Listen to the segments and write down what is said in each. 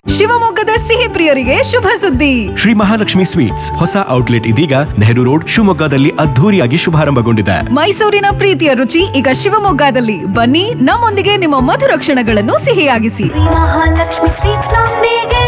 ಶಿವಮೊಗ್ಗದ ಸಿಹಿ ಪ್ರಿಯರಿಗೆ ಶುಭ ಸುದ್ದಿ ಶ್ರೀ ಮಹಾಲಕ್ಷ್ಮಿ ಸ್ವೀಟ್ಸ್ ಹೊಸ ಔಟ್ಲೆಟ್ ಇದೀಗ ನೆಹರು ರೋಡ್ ಶಿವಮೊಗ್ಗದಲ್ಲಿ ಅದ್ಧೂರಿಯಾಗಿ ಶುಭಾರಂಭಗೊಂಡಿದೆ ಮೈಸೂರಿನ ಪ್ರೀತಿಯ ರುಚಿ ಈಗ ಶಿವಮೊಗ್ಗದಲ್ಲಿ ಬನ್ನಿ ನಮ್ಮೊಂದಿಗೆ ನಿಮ್ಮ ಮಧುರ ಕ್ಷಣಗಳನ್ನು ಸಿಹಿಯಾಗಿಸಿ ಮಹಾಲಕ್ಷ್ಮಿ ಸ್ವೀಟ್ಸ್ ನೊಂದಿಗೆ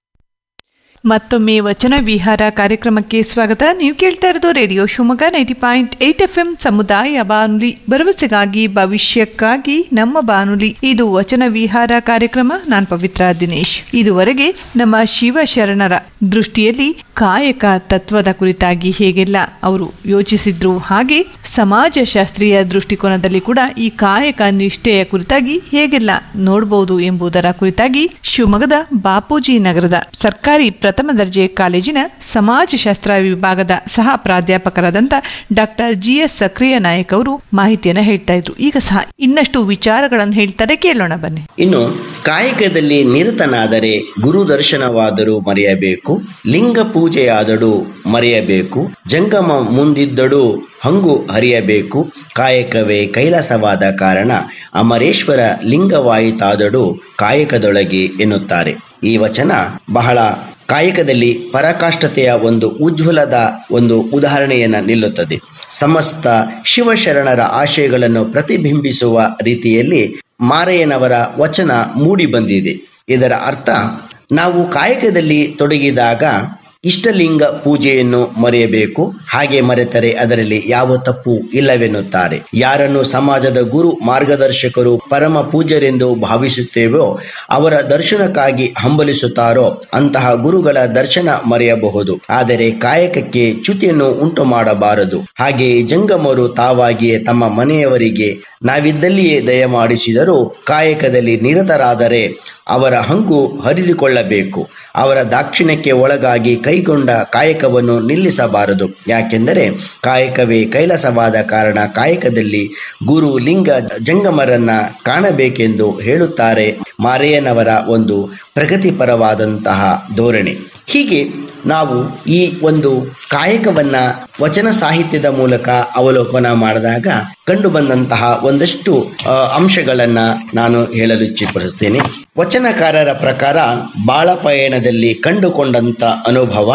ಮತ್ತೊಮ್ಮೆ ವಚನ ವಿಹಾರ ಕಾರ್ಯಕ್ರಮಕ್ಕೆ ಸ್ವಾಗತ ನೀವು ಕೇಳ್ತಾ ಇರೋದು radio Shivamogga ninety point eight F M ಸಮುದಾಯ ಬಾನುಲಿ ಭರವಸೆಗಾಗಿ ಭವಿಷ್ಯಕ್ಕಾಗಿ ನಮ್ಮ ಬಾನುಲಿ ಇದು ವಚನ ವಿಹಾರ ಕಾರ್ಯಕ್ರಮ ನಾನು ಪವಿತ್ರ ದಿನೇಶ್ ಇದುವರೆಗೆ ನಮ್ಮ ಶಿವಶರಣರ ದೃಷ್ಟಿಯಲ್ಲಿ ಕಾಯಕ ತತ್ವದ ಕುರಿತಾಗಿ ಹೇಗೆಲ್ಲ ಅವರು ಯೋಚಿಸಿದ್ರು ಹಾಗೆ ಸಮಾಜಶಾಸ್ತ್ರೀಯ ದೃಷ್ಟಿಕೋನದಲ್ಲಿ ಕೂಡ ಈ ಕಾಯಕ ನಿಷ್ಠೆಯ ಕುರಿತಾಗಿ ಹೇಗೆಲ್ಲ ನೋಡಬಹುದು ಎಂಬುದರ ಕುರಿತಾಗಿ ಶಿವಮೊಗ್ಗದ ಬಾಪೂಜಿ ನಗರದ ಸರ್ಕಾರಿ ಪ್ರಥಮ ದರ್ಜೆ ಕಾಲೇಜಿನ ಸಮಾಜಶಾಸ್ತ್ರ ವಿಭಾಗದ ಸಹ ಪ್ರಾಧ್ಯಾಪಕರಾದಂಥ ಡಾಕ್ಟರ್ ಜಿ ಎಸ್ ಸಕ್ರಿಯ ನಾಯಕ್ ಅವರು ಮಾಹಿತಿಯನ್ನ ಹೇಳ್ತಾ ಇದ್ರು ಈಗ ಸಹ ಇನ್ನಷ್ಟು ವಿಚಾರಗಳನ್ನು ಹೇಳ್ತಾರೆ ಕೇಳೋಣ ಬನ್ನಿ ಇನ್ನು ಕಾಯಕದಲ್ಲಿ ನಿರತನಾದರೆ ಗುರು ದರ್ಶನವಾದರೂ ಮರೆಯಬೇಕು ಲಿಂಗ ಪೂಜೆಯಾದಡು ಮರೆಯಬೇಕು ಜಂಗಮ ಮುಂದಿದ್ದಡು ಹಂಗು ಹರಿಯಬೇಕು ಕಾಯಕವೇ ಕೈಲಾಸವಾದ ಕಾರಣ ಅಮರೇಶ್ವರ ಲಿಂಗವಾಯಿತಾದಡು ಕಾಯಕದೊಳಗೆ ಎನ್ನುತ್ತಾರೆ ಈ ವಚನ ಬಹಳ ಕಾಯಕದಲ್ಲಿ ಪರಾಕಾಷ್ಠತೆಯ ಒಂದು ಉಜ್ವಲದ ಒಂದು ಉದಾಹರಣೆಯನ್ನು ನಿಲ್ಲುತ್ತದೆ ಸಮಸ್ತ ಶಿವಶರಣರ ಆಶಯಗಳನ್ನು ಪ್ರತಿಬಿಂಬಿಸುವ ರೀತಿಯಲ್ಲಿ ಮಾರಯ್ಯನವರ ವಚನ ಮೂಡಿ ಬಂದಿದೆ ಇದರ ಅರ್ಥ ನಾವು ಕಾಯಕದಲ್ಲಿ ತೊಡಗಿದಾಗ ಇಷ್ಟಲಿಂಗ ಪೂಜೆಯನ್ನು ಮರೆಯಬೇಕು ಹಾಗೆ ಮರೆತರೆ ಅದರಲ್ಲಿ ಯಾವ ತಪ್ಪು ಇಲ್ಲವೆನ್ನುತ್ತಾರೆ ಯಾರನ್ನು ಸಮಾಜದ ಗುರು ಮಾರ್ಗದರ್ಶಕರು ಪರಮ ಪೂಜ್ಯರೆಂದು ಭಾವಿಸುತ್ತೇವೋ ಅವರ ದರ್ಶನಕ್ಕಾಗಿ ಹಂಬಲಿಸುತ್ತಾರೋ ಅಂತಹ ಗುರುಗಳ ದರ್ಶನ ಮರೆಯಬಹುದು ಆದರೆ ಕಾಯಕಕ್ಕೆ ಚ್ಯುತಿಯನ್ನು ಉಂಟು ಮಾಡಬಾರದು ಹಾಗೆಯೇ ಜಂಗಮರು ತಾವಾಗಿಯೇ ತಮ್ಮ ಮನೆಯವರಿಗೆ ನಾವಿದ್ದಲ್ಲಿಯೇ ದಯಮಾಡಿಸಿದರೂ ಕಾಯಕದಲ್ಲಿ ನಿರತರಾದರೆ ಅವರ ಹಂಗು ಹರಿದುಕೊಳ್ಳಬೇಕು ಅವರ ದಾಕ್ಷಿಣ್ಯಕ್ಕೆ ಒಳಗಾಗಿ ಕೈಗೊಂಡ ಕಾಯಕವನ್ನು ನಿಲ್ಲಿಸಬಾರದು ಯಾಕೆಂದರೆ ಕಾಯಕವೇ ಕೈಲಾಸವಾದ ಕಾರಣ ಕಾಯಕದಲ್ಲಿ ಗುರು ಲಿಂಗ ಜಂಗಮರನ್ನ ಕಾಣಬೇಕೆಂದು ಹೇಳುತ್ತಾರೆ ಮಾರೇಯನವರ ಒಂದು ಪ್ರಗತಿಪರವಾದಂತಹ ಧೋರಣೆ ಹೀಗೆ ನಾವು ಈ ಒಂದು ಕಾಯಕವನ್ನ ವಚನ ಸಾಹಿತ್ಯದ ಮೂಲಕ ಅವಲೋಕನ ಮಾಡಿದಾಗ ಕಂಡು ಬಂದಂತಹ ಒಂದಷ್ಟು ಆ, ಅಂಶಗಳನ್ನ ನಾನು ಹೇಳಲು ಇಚ್ಛೆಪಡಿಸುತ್ತೇನೆ ವಚನಕಾರರ ಪ್ರಕಾರ ಬಾಳ ಪಯಣದಲ್ಲಿ ಕಂಡುಕೊಂಡಂತ ಅನುಭವ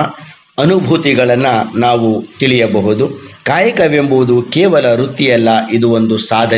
ಅನುಭೂತಿಗಳನ್ನು ನಾವು ತಿಳಿಯಬಹುದು ಕಾಯಕವೆಂಬುದು ಕೇವಲ ವೃತ್ತಿಯಲ್ಲ ಇದು ಒಂದು ಸಾಧನೆ